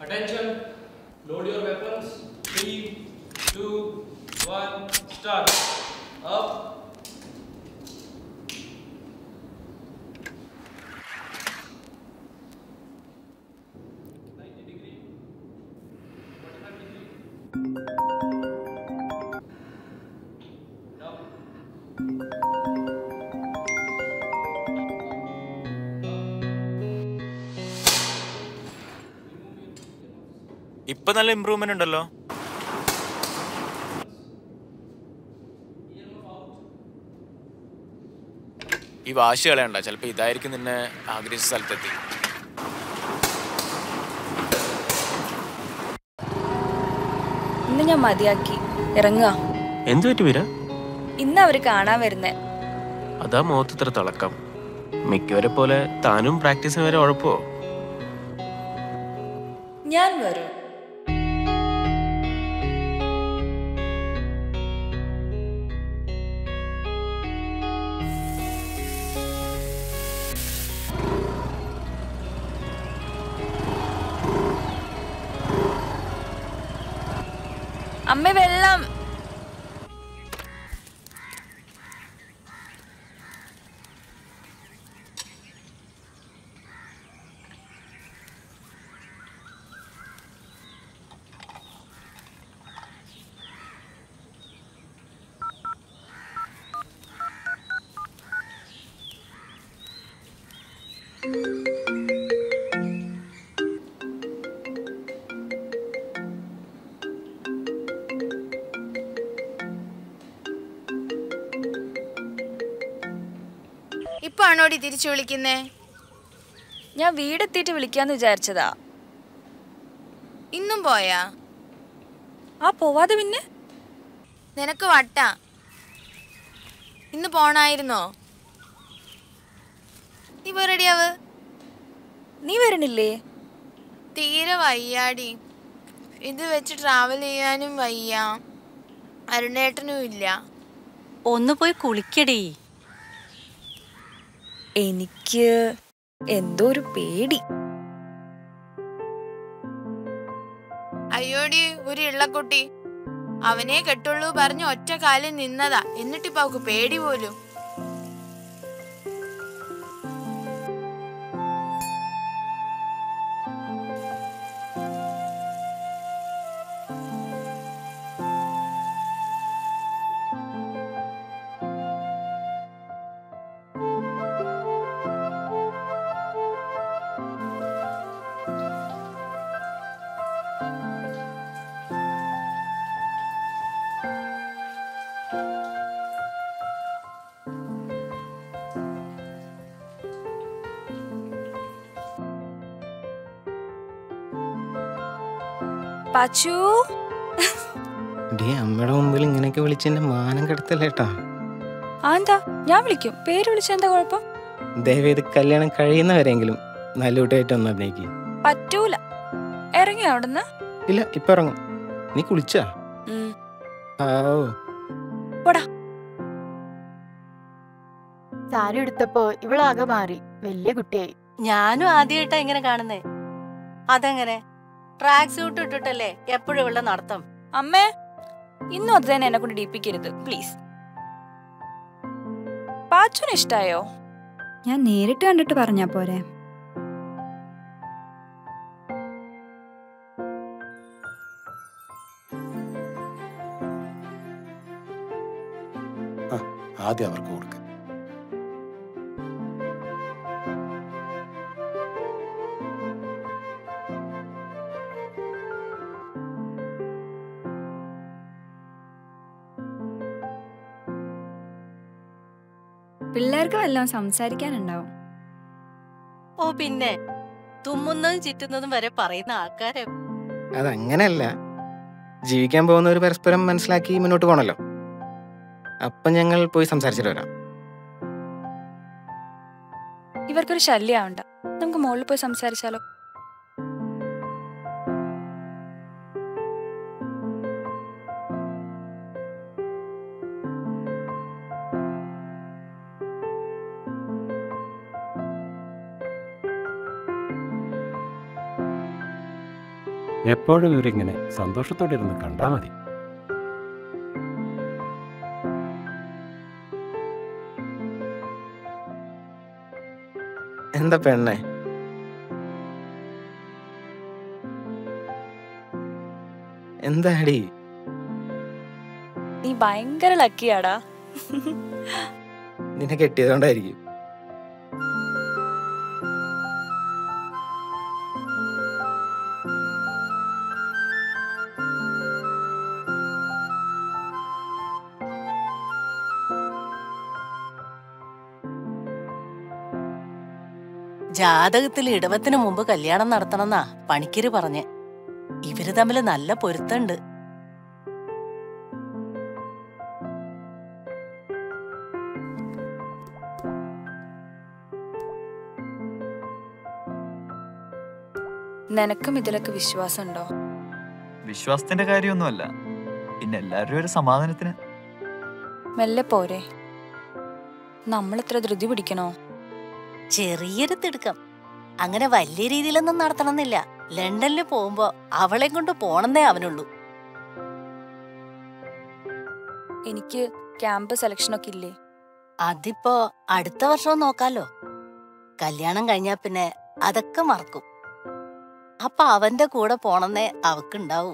Attention, load your weapons. Three, two, one, start. Up. Ninety degree. Forty-five degree. Down. ഇപ്പൊ നല്ല improvement ഉണ്ടല്ലോ ഈ വാശി കളയണ്ട ചിലപ്പോ ഇതായിരിക്കും നിന്നെ ആഗ്രഹിച്ച സ്ഥലത്തെത്തി ഇന്ന് ഞാൻ മതിയാക്കി ഇറങ്ങുക എന്തു പറ്റി വീര ഇന്ന് അവര് കാണാൻ വരുന്നേ അതാ മുഖത്തിത്ര തിളക്കം മിക്കവരെ പോലെ താനും പ്രാക്ടീസിന് വരെ ഉഴപ്പോ ഞാൻ വരും അമ്മ വെള്ളം ഇപ്പൊ ആണോടി തിരിച്ചു വിളിക്കുന്നേ ഞാൻ വീടെത്തിയിട്ട് വിളിക്കാന്ന് വിചാരിച്ചതാ ഇന്നും പോയാ ആ പോവാതെ പിന്നെ നിനക്ക് വട്ടാ ഇന്ന് പോണായിരുന്നോ നീ പോയി റെഡിയാവ് നീ വരണില്ലേ തീരെ വയ്യാടി ഇത് വെച്ച് ട്രാവൽ ചെയ്യാനും വയ്യ അരുണേട്ടനും ഇല്ല ഒന്ന് പോയി കുളിക്കടി എനിക്ക് എന്തോ ഒരു പേടി അയ്യോടി ഒരു ഇള്ളക്കുട്ടി അവനെ കെട്ടുള്ളൂ പറഞ്ഞ് ഒറ്റ കാലിൽ നിന്നതാ എന്നിട്ടിപ്പോ അവക്ക് പേടി പോലും പാച്ചു ഡേ അമ്മയുടെ മുമ്പിൽ ഇങ്ങനെയൊക്കെ വിളിച്ച് എന്റെ മാനം കെടുത്തല്ലേട്ടാ ആ എന്താ ഞാൻ വിളിക്കും പേര് വിളിച്ച എന്താ കുഴപ്പം ദയവേത് കല്യാണം കഴിയുന്നവരെങ്കിലും നല്ല കുട്ടിയായിട്ട് ഒന്ന് അഭിനയിക്കും പറ്റൂല ഇറങ്ങി അവിടുന്ന് ഇല്ല ഇപ്പൊ ഇറങ്ങും നീ കുളിച്ചാ ഉം. ആവോ സാരി എടുത്തപ്പോ ഇവളാകെ മാറി വലിയ കുട്ടിയായി ഞാനും ആദ്യമായിട്ടാ ഇങ്ങനെ കാണുന്നേ അതെങ്ങനെ ട്രാക്ക് സൂട്ട് ഇട്ടിട്ടല്ലേ എപ്പോഴും ഇവിടെ നടത്തം അമ്മേ ഇന്നും അത് തന്നെ എന്നെ കൊണ്ട് ഡീപ്പിക്കരുത് പ്ലീസ് പാച്ചുന് ഇഷ്ടായോ ഞാൻ നേരിട്ട് കണ്ടിട്ട് പറഞ്ഞാ പോരെ ആദ്യം അവർക്ക് കൊടുക്കുക പിള്ളേർക്ക് വല്ലതും സംസാരിക്കാനുണ്ടാവും ഓ പിന്നെ തുമ്മുന്നതും ചുറ്റുന്നതും വരെ പറയുന്ന ആൾക്കാരെ അതങ്ങനെയല്ല ജീവിക്കാൻ പോകുന്നവർ പരസ്പരം മനസ്സിലാക്കി മുന്നോട്ട് പോകണല്ലോ അപ്പം ഞങ്ങൾ പോയി സംസാരിച്ചിട്ട് വരാം ഇവർക്കൊരു ശല്യമാവണ്ട നമുക്ക് മുകളിൽ പോയി സംസാരിച്ചാലോ എപ്പോഴും ഇവരിങ്ങനെ സന്തോഷത്തോടെ ഇരുന്ന് കണ്ടാൽ മതി എന്താ പെണ്ണെ എന്താടി നീ ഭയങ്കര ലക്കിയാടാ നിന്നെ കെട്ടിയതുകൊണ്ടായിരിക്കും ജാതകത്തിൽ ഇടവത്തിന് മുമ്പ് കല്യാണം നടത്തണമെന്നാ പണിക്കര് പറഞ്ഞ് ഇവര് തമ്മിൽ നല്ല പൊരുത്തണ്ട് നിനക്കും ഇതിലൊക്കെ വിശ്വാസമുണ്ടോ വിശ്വാസത്തിന്റെ കാര്യമൊന്നുമല്ല പിന്നെ എല്ലാവരും ഒരു സമാധാനത്തിന് മെല്ലെ പോരെ നമ്മൾ ഇത്ര ധൃതി പിടിക്കണോ ചെറിയൊരു തിടുക്കം അങ്ങനെ വലിയ രീതിയിലൊന്നും നടത്തണമെന്നില്ല ലണ്ടനിൽ പോകുമ്പോ അവളെ കൊണ്ട് പോണെന്നേ അവനുള്ളൂ എനിക്ക് ക്യാമ്പ് സെലക്ഷനൊക്കെ ഇല്ലേ അതിപ്പോ അടുത്ത വർഷം നോക്കാലോ കല്യാണം കഴിഞ്ഞാ പിന്നെ അതൊക്കെ മറക്കും അപ്പൊ അവന്റെ കൂടെ പോണെന്നേ അവക്കുണ്ടാവൂ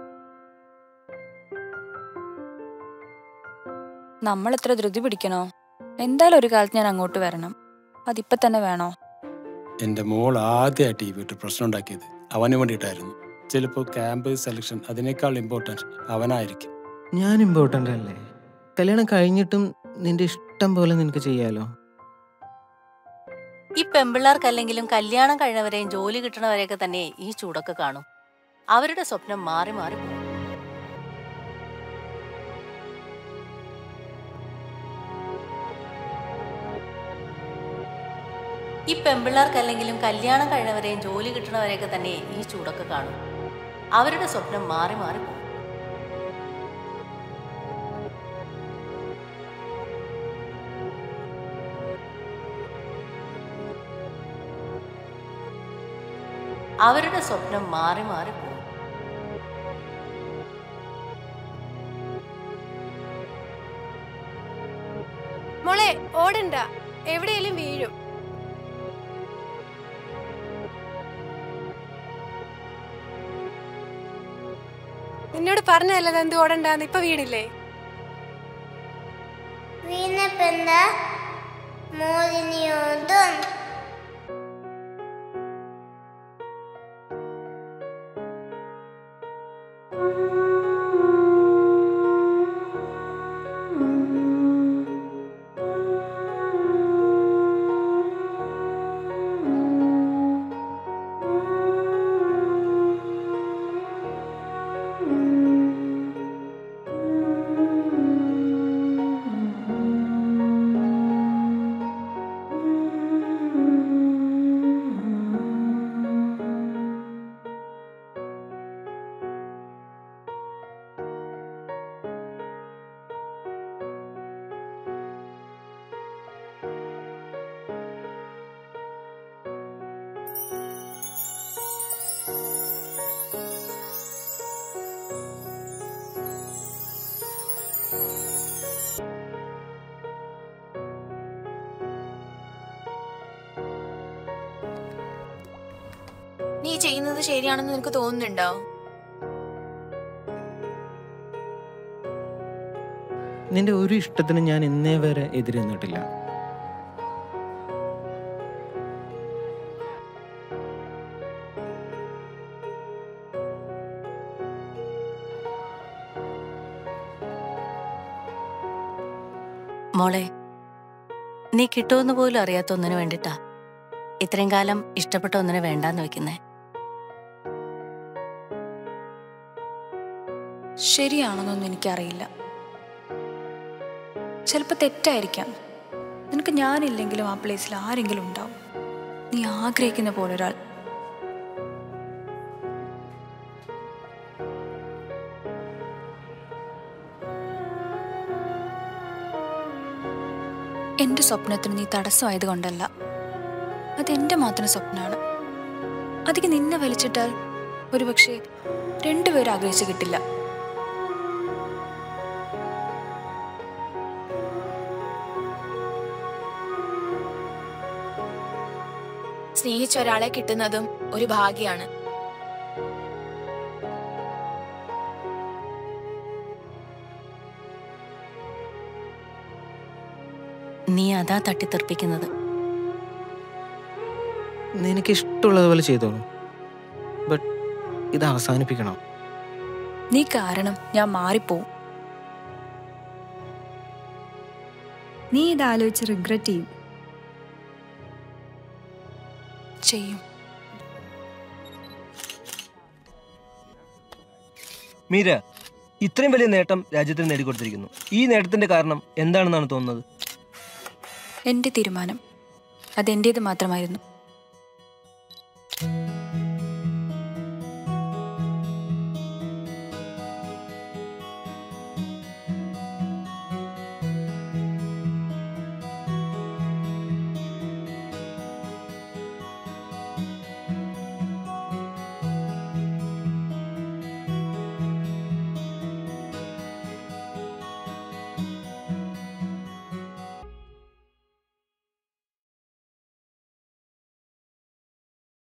നമ്മൾ ഇത്ര ധൃതി പിടിക്കണോ എന്തായാലും ഒരു കാലത്ത് ഞാൻ അങ്ങോട്ട് വരണം അതിപ്പോ തന്നെ വേണോ എൻ്റെ മോൾ ആദ്യമായിട്ട് ഈ വീട്ടിൽ പ്രശ്നം ഉണ്ടാക്കിയത് അവന് വേണ്ടിയിട്ടായിരുന്നു ചിലപ്പോൾ ക്യാമ്പ് സെലക്ഷൻ അതിനേക്കാൾ ഇമ്പോർട്ടൻറ്റ് അവനായിരിക്കും ഞാൻ ഇമ്പോർട്ടൻ്റ് അല്ലേ കല്യാണം കഴിഞ്ഞിട്ടും നിന്റെ ഇഷ്ടം പോലെ നിനക്ക് ചെയ്യാലോ ഈ പെമ്പിള്ളേർക്കല്ലെങ്കിലും കല്യാണം കഴിഞ്ഞവരെയും ജോലി കിട്ടണവരെയൊക്കെ തന്നെ ഈ ചൂടൊക്കെ കാണും അവരുടെ സ്വപ്നം മാറി മാറി പോകും ഈ പെമ്പിള്ളേർക്കല്ലെങ്കിലും കല്യാണം കഴിഞ്ഞവരെയും ജോലി കിട്ടണവരെയൊക്കെ തന്നെ ഈ ചൂടൊക്കെ കാണും അവരുടെ സ്വപ്നം മാറി മാറി പോകും അവരുടെ സ്വപ്നം മാറി മാറി പോകും മോളെ ഓടണ്ട എവിടെയെങ്കിലും വീഴും നിന്നോട് പറഞ്ഞതല്ലേ എന്ത് ഓടണ്ടാന്ന് ഇപ്പൊ വീണില്ലേ വീണപ്പെന്ത മോദിനിയോടും നീ ചെയ്യുന്നത് ശരിയാണെന്ന് നിനക്ക് തോന്നുന്നുണ്ടോ നിന്റെ ഒരു ഇഷ്ടത്തിനും ഞാൻ ഇന്നേ വരെ എതിര് നിന്നിട്ടില്ല മോളെ നീ കിട്ടുമെന്ന് പോലും അറിയാത്ത ഒന്നിനു വേണ്ടിട്ടാ ഇത്രയും കാലം ഇഷ്ടപ്പെട്ട ഒന്നിനെ വേണ്ടാന്ന് വെക്കുന്നേ ശരിയാണെന്നൊന്നും എനിക്കറിയില്ല ചിലപ്പോൾ തെറ്റായിരിക്കാം നിനക്ക് ഞാനില്ലെങ്കിലും ആ പ്ലേസിൽ ആരെങ്കിലും ഉണ്ടാവും നീ ആഗ്രഹിക്കുന്ന പോലെ ഒരാൾ എന്റെ സ്വപ്നത്തിന് നീ തടസ്സമായത് കൊണ്ടല്ല അതെന്റെ മാത്രം സ്വപ്നമാണ് അതിക്ക് നിന്നെ വലിച്ചിട്ടാൽ ഒരുപക്ഷെ രണ്ടുപേരും ആഗ്രഹിച്ചു കിട്ടില്ല സ്നേഹിച്ച ഒരാളെ കിട്ടുന്നതും ഒരു ഭാഗ്യാണ് നീ അതാ തട്ടിത്തെറിപ്പിക്കുന്നത് നിനക്ക് ഇഷ്ടമുള്ളതുപോലെ ചെയ്തോളൂ ബട്ട് ഇത് അവസാനിപ്പിക്കണം നീ കാരണം ഞാൻ മാറിപ്പോവും നീ ഇതാലോചിച്ച് റിഗ്രറ്റ് ചെയ്യും ചെയ്യും മീര ഇത്രയും വലിയ നേട്ടം രാജ്യത്തിന് നേടിക്കൊടുത്തിരിക്കുന്നു ഈ നേട്ടത്തിന്റെ കാരണം എന്താണെന്നാണ് തോന്നുന്നത് എൻ്റെ തീരുമാനം അതെൻ്റേത് മാത്രമായിരുന്നു